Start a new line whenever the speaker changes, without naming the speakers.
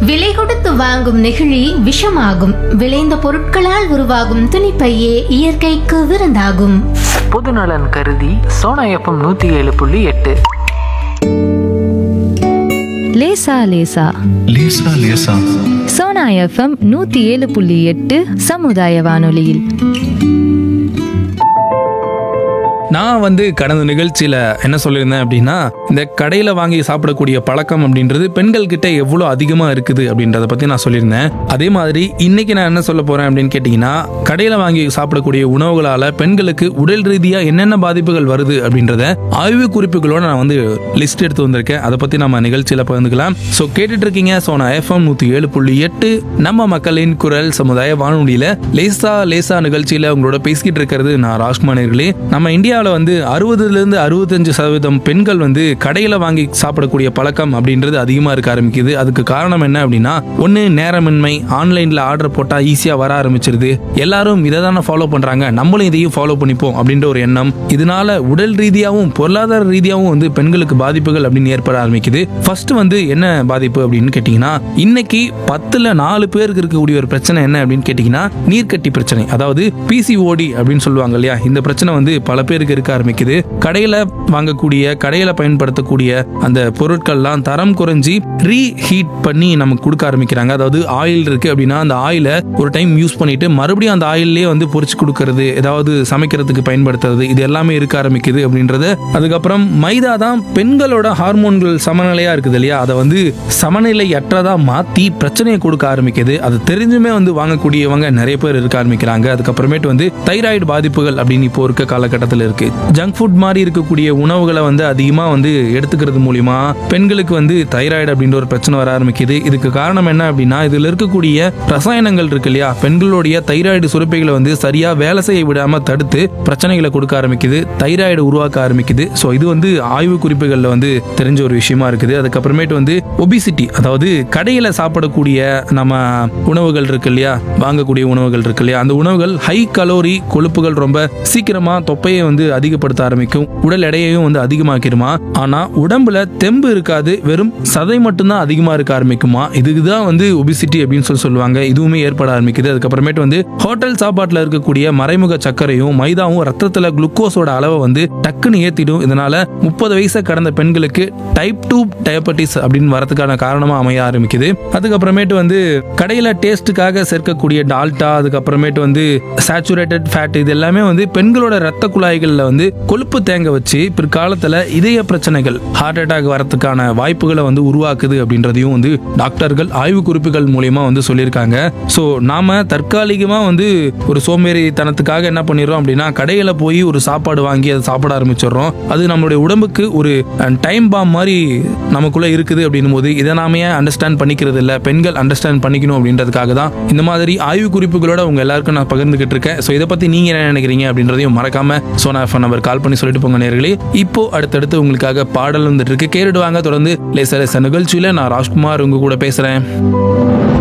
விலை கொடுத்து வாங்கும் நெகிழி விஷமாகும் விளைந்த பொருட்களால் உருவாகும் துணிப்பையே இயற்கைக்கு விருந்தாகும்
பொதுநலன் கருதி சோனா எஃப்எம் நூற்றி ஏழு புள்ளி எட்டு
லேசா லேசா
லேசா லேசா
சோனா எஃப்எம் நூத்தி ஏழு புள்ளி எட்டு சமுதாய வானொலியில்
நான் வந்து கடந்த நிகழ்ச்சியில் என்ன சொல்லியிருந்தேன் அப்படின்னா இந்த கடையில் வாங்கி சாப்பிடக்கூடிய பழக்கம் அப்படின்றது பெண்கள் கிட்ட எவ்வளோ அதிகமாக இருக்குது அப்படின்றத பற்றி நான் சொல்லியிருந்தேன் அதே மாதிரி இன்னைக்கு நான் என்ன சொல்ல போகிறேன் அப்படின்னு கேட்டிங்கன்னா கடையில் வாங்கி சாப்பிடக்கூடிய உணவுகளால் பெண்களுக்கு உடல் ரீதியாக என்னென்ன பாதிப்புகள் வருது அப்படின்றத ஆய்வு குறிப்புகளோட நான் வந்து லிஸ்ட் எடுத்து வந்திருக்கேன் அதை பற்றி நம்ம நிகழ்ச்சியில் பகிர்ந்துக்கலாம் ஸோ கேட்டுட்டு இருக்கீங்க ஸோ நான் எஃப்எம் நூற்றி ஏழு புள்ளி எட்டு நம்ம மக்களின் குரல் சமுதாய வானொலியில் லேசா லேசா நிகழ்ச்சியில் உங்களோட பேசிக்கிட்டு இருக்கிறது நான் ராஜ்குமார் நேர்களே நம்ம இந்தியாவில் வந்து அறுபதுலேருந்து அறுபத்தஞ்சு சதவீதம் பெண்கள் வந்து கடையில் வாங்கி சாப்பிடக்கூடிய பழக்கம் அப்படின்றது அதிகமாக இருக்க ஆரம்பிக்குது அதுக்கு காரணம் என்ன அப்படின்னா ஒன்று நேரமின்மை ஆன்லைனில் ஆர்டர் போட்டால் ஈஸியாக வர ஆரம்பிச்சிருது எல்லாரும் இதை தானே ஃபாலோ பண்ணுறாங்க நம்மளும் இதையும் ஃபாலோ பண்ணிப்போம் அப்படின்ற ஒரு எண்ணம் இதனால உடல் ரீதியாகவும் பொருளாதார ரீதியாகவும் வந்து பெண்களுக்கு பாதிப்புகள் அப்படின்னு ஏற்பட ஆரம்பிக்குது ஃபர்ஸ்ட் வந்து என்ன பாதிப்பு அப்படின்னு கேட்டிங்கன்னா இன்னைக்கு பத்துல நாலு பேருக்கு இருக்கக்கூடிய ஒரு பிரச்சனை என்ன அப்படின்னு கேட்டிங்கன்னா நீர்க்கட்டி பிரச்சனை அதாவது பிசிஓடி அப்படின்னு சொல்லுவாங்க இல்லையா இந்த பிரச்சனை வந்து பல பேருக்கு இருக்க ஆரம்பிக்குது கடையில வாங்கக்கூடிய கடையில பயன்படுத்தக்கூடிய அந்த பொருட்கள்லாம் தரம் குறைஞ்சி ரீ ஹீட் பண்ணி நமக்கு கொடுக்க ஆரம்பிக்கிறாங்க அதாவது ஆயில் இருக்கு அப்படின்னா அந்த ஆயிலை ஒரு டைம் யூஸ் பண்ணிட்டு மறுபடியும் அந்த ஆயிலே வந்து பொரிச்சு கொடுக்கறது ஏதாவது சமைக்கிறதுக்கு பயன்படுத்துறது இது எல்லாமே இருக்க ஆரம்பிக்குது அப்படின்றது அதுக்கப்புறம் மைதா தான் பெண்களோட ஹார்மோன்கள் சமநிலையா இருக்குது இல்லையா அதை வந்து சமநிலையற்றதா மாத்தி பிரச்சனையை கொடுக்க ஆரம்பிக்குது அது தெரிஞ்சுமே வந்து வாங்கக்கூடியவங்க நிறைய பேர் இருக்க ஆரம்பிக்கிறாங்க அதுக்கப்புறமேட்டு வந்து தைராய்டு பாதிப்புகள் அப்படின்னு இப்போ இருக்க காலகட்டத்தில் இருக்கு ஜங்க் ஃபுட் மாதிரி இருக்கக்கூடிய உணவுகளை வந்து அதிகமா வந்து எடுத்துக்கிறது மூலியமா பெண்களுக்கு வந்து தைராய்டு அப்படின்ற ஒரு பிரச்சனை வர ஆரம்பிக்குது இதுக்கு காரணம் என்ன அப்படின்னா இதுல இருக்கக்கூடிய ரசாயனங்கள் இருக்கு இல்லையா பெண்களுடைய தைராய்டு சுரப்பைகளை வந்து சரியா வேலை செய்ய விடாம தடுத்து பிரச்சனைகளை கொடுக்க ஆரம்பிக்குது தைராய்டு உருவாக்க ஆரம்பிக்குது ஸோ இது வந்து ஆய்வு குறிப்புகளில் வந்து தெரிஞ்ச ஒரு விஷயமா இருக்குது அதுக்கப்புறமேட்டு வந்து ஒபிசிட்டி அதாவது கடையில் சாப்பிடக்கூடிய நம்ம உணவுகள் இருக்கு இல்லையா வாங்கக்கூடிய உணவுகள் இருக்கு இல்லையா அந்த உணவுகள் ஹை கலோரி கொழுப்புகள் ரொம்ப சீக்கிரமா தொப்பையை வந்து அதிகப்படுத்த ஆரம்பிக்கும் உடல் எடையையும் வந்து அதிகமாக்கிருமா ஆனா உடம்புல தெம்பு இருக்காது வெறும் சதை மட்டும்தான் அதிகமா இருக்க ஆரம்பிக்குமா இதுக்கு தான் வந்து ஒபிசிட்டி அப்படின்னு சொல்லி சொல்லுவாங்க இதுவுமே ஏற்பட ஆரம்பிக்குது அதுக்கப்புறமேட்டு வந்து ஹோட்டல் சாப்பாட்டில் இருக்கக்கூடிய மறைமுக சர்க்கரையும் மைதாவும் ரத்தத்தில் குளுக்கோஸோட அளவை வந்து டக்குன்னு ஏத்திடும் இதனால முப்பது வயசை கடந்த பெண்களுக்கு டைப் டூ டயபட்டிஸ் அப்படின்னு வரதுக்கான காரணமா அமைய ஆரம்பிக்குது அதுக்கப்புறமேட்டு வந்து கடையில டேஸ்ட்டுக்காக சேர்க்கக்கூடிய டால்டா அதுக்கப்புறமேட்டு வந்து சேச்சுரேட்டட் ஃபேட் இது எல்லாமே வந்து பெண்களோட ரத்த குழாய்களில் வந்து கொழுப்பு தேங்க வச்சு பிற்காலத்தில் இதய பிரச்சனைகள் ஹார்ட் அட்டாக் வரதுக்கான வாய்ப்புகளை வந்து உருவாக்குது அப்படின்றதையும் வந்து டாக்டர்கள் ஆய்வு குறிப்புகள் மூலியமா வந்து சொல்லியிருக்காங்க ஸோ நாம தற்காலிகமாக வந்து ஒரு சோம்பேறித்தனத்துக்காக என்ன பண்ணிடுறோம் அப்படின்னா கடையில் போய் ஒரு சாப்பாடு வாங்கி அதை சாப்பிட ஆரம்பிச்சிடுறோம் அது நம்மளுடைய உடம்புக்கு ஒரு டைம் பாம் மாதிரி நமக்குள்ள இருக்குது அப்படின்னும் போது இதை நாம ஏன் அண்டர்ஸ்டாண்ட் பண்ணிக்கிறது இல்லை பெண்கள் அண்டர்ஸ்டாண்ட் பண்ணிக்கணும் அப்படின்றதுக்காக தான் இந்த மாதிரி ஆய்வு குறிப்புகளோட உங்க எல்லாருக்கும் நான் பகிர்ந்துகிட்டு இருக்கேன் ஸோ இதை பத்தி நீங்க என்ன நினைக்கிறீங்க அப்படின்றதையும் மறக்காம சோனா ஃபோன் நம்பர் கால் பண்ணி சொல்லிட்டு போங்க நேர்களே இப்போ அடுத்தடுத்து உங்களுக்காக பாடல் வந்துட்டு இருக்கு கேட்டுட்டு வாங்க தொடர்ந்து லேச லேச நிகழ்ச்சியில நான் ராஜ்குமார் உங்க கூட பேசுறேன்